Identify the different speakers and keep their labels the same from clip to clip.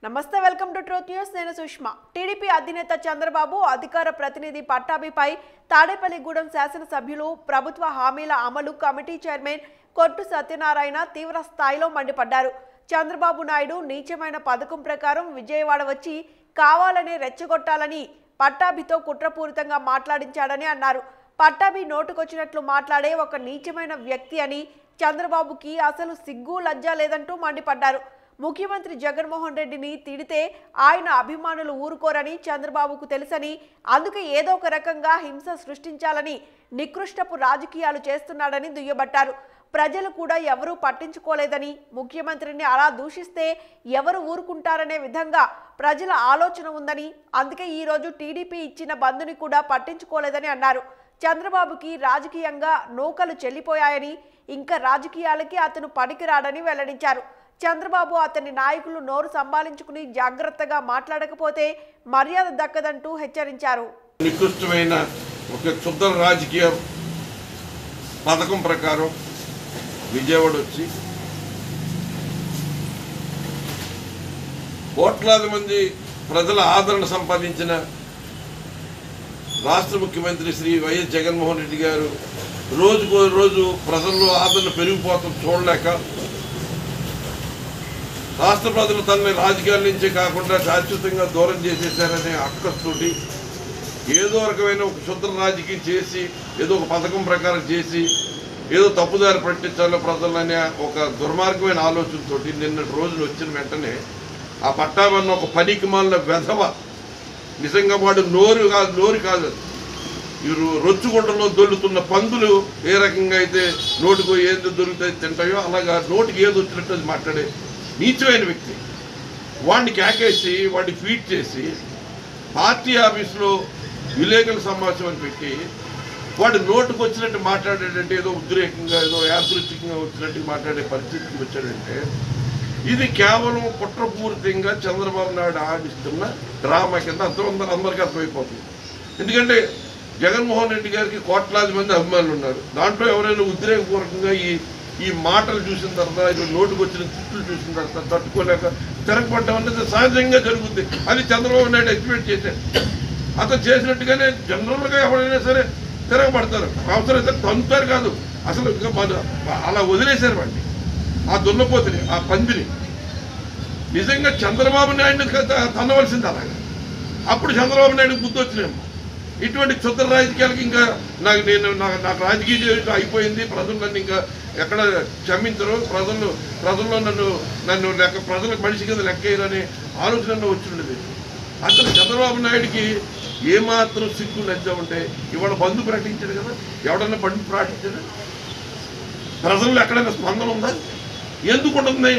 Speaker 1: నమస్తే welcome to truth news నేను Sushma TDP అధినేత చంద్రబాబు అధికార ప్రతినిధి పట్టాభిపై తాడేపల్లిగూడెం శాసనసభ్యులు ప్రభుత్వ హామీల అమలు కమిటీ చైర్మన్ కొట్టు సత్యనారాయణ తీవ్ర స్థాయిలో మండిపడ్డారు చంద్రబాబు నాయుడు నీచమైన పథకం ప్రకారం విజయవాడ వచ్చి కావాలనే రెచ్చగొట్టాలని పట్టాభితో కుట్రపూరితంగా మాట్లాడించాడని అన్నారు పట్టాభి నోటుకొచ్చినట్లు మాట్లాడే ఒక నీచమైన వ్యక్తి అని చంద్రబాబుకి అసలు సిగ్గు లజ్జ లేదంటూ మండిపడ్డారు ముఖ్యమంత్రి జగన్మోహన్ రెడ్డిని తిడితే ఆయన అభిమానులు ఊరుకోరని చంద్రబాబుకు తెలుసని అందుకే ఏదో ఒక రకంగా హింస సృష్టించాలని నికృష్టపు రాజకీయాలు చేస్తున్నాడని దుయ్యబట్టారు ప్రజలు కూడా ఎవరూ పట్టించుకోలేదని ముఖ్యమంత్రిని అలా దూషిస్తే ఎవరు ఊరుకుంటారనే విధంగా ప్రజల ఆలోచన ఉందని అందుకే ఈరోజు టీడీపీ ఇచ్చిన బంధుని కూడా పట్టించుకోలేదని అన్నారు చంద్రబాబుకి రాజకీయంగా నూకలు చెల్లిపోయాయని ఇంకా రాజకీయాలకి అతను పనికిరాడని వెల్లడించారు చంద్రబాబు అతని నాయకులు నోరు సంభాళించుకుని జాగ్రత్తగా మాట్లాడకపోతే మర్యాద దక్కదంటూ హెచ్చరించారు
Speaker 2: నికృష్టమైన ఒక క్షుద్ర రాజకీయ పథకం ప్రకారం విజయవాడ వచ్చి కోట్లాది మంది ప్రజల ఆదరణ సంపాదించిన రాష్ట్ర ముఖ్యమంత్రి శ్రీ వైఎస్ జగన్మోహన్ రెడ్డి గారు రోజుకో రోజు ప్రజల్లో ఆదరణ పెరిగిపోతాం చూడలేక రాష్ట్ర ప్రజలు తనని రాజకీయాల నుంచే కాకుండా శాశ్వతంగా దూరం చేసేశారనే అక్కస్తోటి ఏదో రకమైన ఒక శుద్ధ రాజకీయం చేసి ఏదో ఒక పథకం ప్రకారం చేసి ఏదో తప్పుదారి పట్టించాలో ప్రజలనే ఒక దుర్మార్గమైన ఆలోచనతో నిన్నటి రోజులు వచ్చిన వెంటనే ఆ పట్టామన్న ఒక పనికి మాలిన వెధవ నిజంగా వాడు నోరు కాదు నోరు కాదు అది. ఈ రొ- రొచ్చుగుంటలో దొల్లుతున్న పందులు ఏ రకంగా అయితే నోటికి ఏది దొరుకుతాయి తింటాయో అలాగా నోటికి ఏది వచ్చినట్టు అది మాట్లాడే నీచమైన వ్యక్తి వాడిని కేకేసి వాడిని ఫీడ్ చేసి పార్టీ ఆఫీసులో విలేకరుల సమావేశం పెట్టి వాడు నోటుకు వచ్చినట్టు మాట్లాడేటంటే ఏదో ఉద్రేకంగా ఏదో యాదృచ్ఛికంగా వచ్చినట్టు మాట్లాడే పరిస్థితికి వచ్చాడంటే ఇది కేవలం కుట్రపూరితంగా చంద్రబాబు నాయుడు ఆడిస్తున్న డ్రామా కింద అర్థం అందరికీ అర్థమైపోతుంది ఎందుకంటే జగన్మోహన్ రెడ్డి గారికి కోట్లాది మంది అభిమానులు ఉన్నారు దాంట్లో ఎవరైనా ఉద్రేకపూర్వకంగా ఈ ఈ మాటలు చూసిన తర్వాత ఇది నోటుకు వచ్చిన తిట్లు చూసిన తర్వాత తట్టుకోలేక తిరగబడ్డం అనేది సహజంగా జరుగుద్ది అది చంద్రబాబు నాయుడు ఎక్స్పెక్ట్ చేశాడు అతను చేసినట్టుగానే జనరల్గా ఎవరైనా సరే తిరగబడతారు అవసరమైతే తంతారు కాదు అసలు ఇంకా మన- అలా వదిలేశారు వాడిని ఆ దున్నపోతుని ఆ పందిని నిజంగా చంద్రబాబు నాయుడు తన్నవలసింది అలాగా అప్పుడు చంద్రబాబు నాయుడు బుద్ధి వచ్చినేమో ఇటువంటి క్షుద్ర రాజకీయాలకి ఇంకా నాకు నేను నాకు నాకు రాజకీయ జీవితం అయిపోయింది ప్రజలు నన్ను ఇంకా ఎక్కడ క్షమించరు ప్రజలు ప్రజల్లో నన్ను నన్ను లెక్క ప్రజలకు మనిషి కింద లెక్కేయరనే ఆలోచన వచ్చిండేది అసలు చంద్రబాబు నాయుడికి ఏమాత్రం సిగ్గు లజ్జ ఉంటే ఇవాళ బంధు ప్రకటించాడు కదా ఎవడన్నా బంధు ప్రకటించాడు ప్రజల్లో ఎక్కడైనా స్పందన ఉందా ఎందుకు ఉంటుంది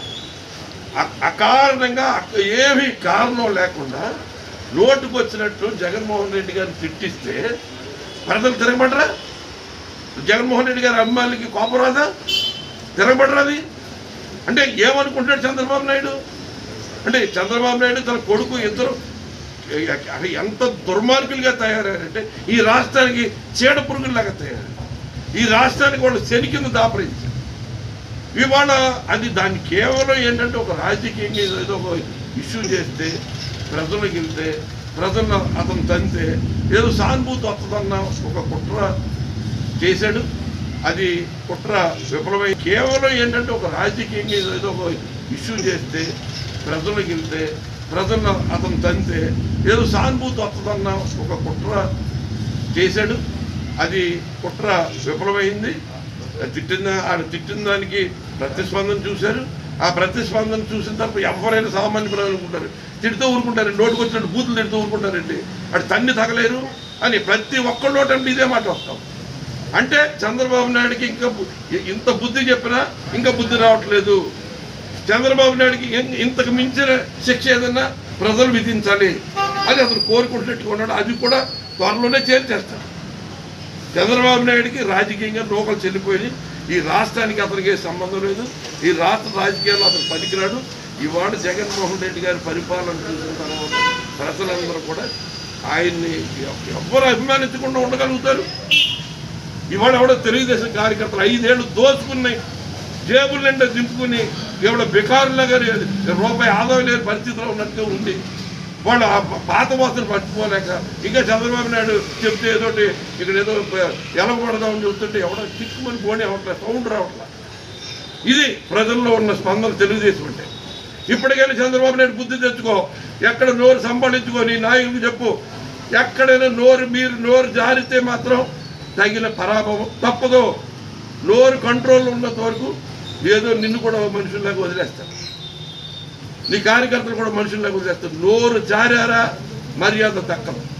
Speaker 2: అ- అకారణంగా అక్క- ఏమీ కారణం లేకుండా నోటుకు వచ్చినట్టు జగన్మోహన్ రెడ్డి గారిని తిట్టిస్తే ప్రజలు తిరగబడరా జగన్మోహన్ రెడ్డి గారి అభిమానులకి కోపం రాదా తిరగబడరా అది అంటే ఏమనుకుంటాడు చంద్రబాబు నాయుడు అంటే చంద్రబాబు నాయుడు తన కొడుకు ఇద్దరు ఎ- ఎంత దుర్మార్గులుగా తయారయ్యారంటే ఈ రాష్ట్రానికి చీడ పురుగుల్లాగా తయారయ్యారు ఈ రాష్ట్రానికి వాళ్ళు శని కింద దాపరించారు ఇవాళ అది దాన్ని కేవలం ఏంటంటే ఒక రాజకీయంగా ఏదో ఒక ఇష్యూ చేస్తే ప్రజలకు వెళ్తే ప్రజలను అతను తంతే ఏదో సానుభూతి వస్తుందన్న ఒక కుట్ర చేశాడు అది కుట్ర విఫలమై కేవలం ఏంటంటే ఒక రాజకీయంగా ఏదో ఒక ఇష్యూ చేస్తే ప్రజలకు వెళ్తే ప్రజలను అతను తంతే ఏదో సానుభూతి వస్తుందన్న ఒక కుట్ర చేశాడు అది కుట్ర విఫలమైంది తిట్టిన ఆడ తిట్టిన దానికి ప్రతిస్పందన చూశారు ఆ ప్రతిస్పందన చూసిన తర్వాత ఎవరైనా సామాన్య ప్రజలు అనుకుంటారు తిడుతూ ఊరుకుంటారు నోటుకు వచ్చినట్టు బూతులు తిడుతూ ఊరుకుంటారండి అటు తన్ని తగలేరు అని ప్రతి ఒక్క నోటంటే ఇదే మాట వస్తాం అంటే చంద్రబాబు నాయుడికి ఇంకా బు- ఇంత బుద్ధి చెప్పినా ఇంకా బుద్ధి రావట్లేదు చంద్రబాబు నాయుడికి ఇం- ఇంతకు మించిన శిక్ష ఏదన్నా ప్రజలు విధించాలి అది అతను కోరుకుంటున్నట్టుగా ఉన్నాడు అది కూడా త్వరలోనే చేర్చేస్తాడు చంద్రబాబు నాయుడికి రాజకీయంగా నూకలు చెల్లిపోయి ఈ రాష్ట్రానికి అతనికి ఏ సంబంధం లేదు ఈ రాష్ట్ర రాజకీయాల్లో అతను పనికిరాడు ఇవాళ జగన్మోహన్ రెడ్డి గారి పరిపాలన చూసిన తర్వాత ప్రజలందరూ కూడా ఆయన్ని ఎవ్- ఎవ్వరు అభిమానించకుండా ఉండగలుగుతారు ఇవాళ ఎవడో తెలుగుదేశం కార్యకర్తలు ఐదేళ్లు దోచుకున్నాయి జేబుల నిండా దింపుకుని కేవలం బికారులాగా రూపాయి ఆదాయం లేని పరిస్థితిలో ఉన్నట్టుగా ఉంది వాళ్ళు ఆ పాత వాసన మర్చిపోలేక ఇంకా చంద్రబాబు నాయుడు చెప్తే ఏదోటి ఇక్కడ ఏదో ఎలగబడదామని చూస్తుంటే ఎవడో చిక్కుమని పోనీ అవ్వట్లేదు సౌండ్ రావట్లేదు ఇది ప్రజల్లో ఉన్న స్పందన తెలుగుదేశం అంటే ఇప్పటికైనా చంద్రబాబు నాయుడు బుద్ధి తెచ్చుకో ఎక్కడ నోరు సంపాదించుకో నీ నాయకుడికి చెప్పు ఎక్కడైనా నోరు మీరు నోరు జారితే మాత్రం తగిన పరాభవం తప్పదు నోరు కంట్రోల్లో ఉన్నంత వరకు ఏదో నిన్ను కూడా మనుషుల్లాగా వదిలేస్తారు నీ కార్యకర్తలు కూడా మనుషుల్లాగా వదిలేస్తారు నోరు జారారా మర్యాద దక్కదు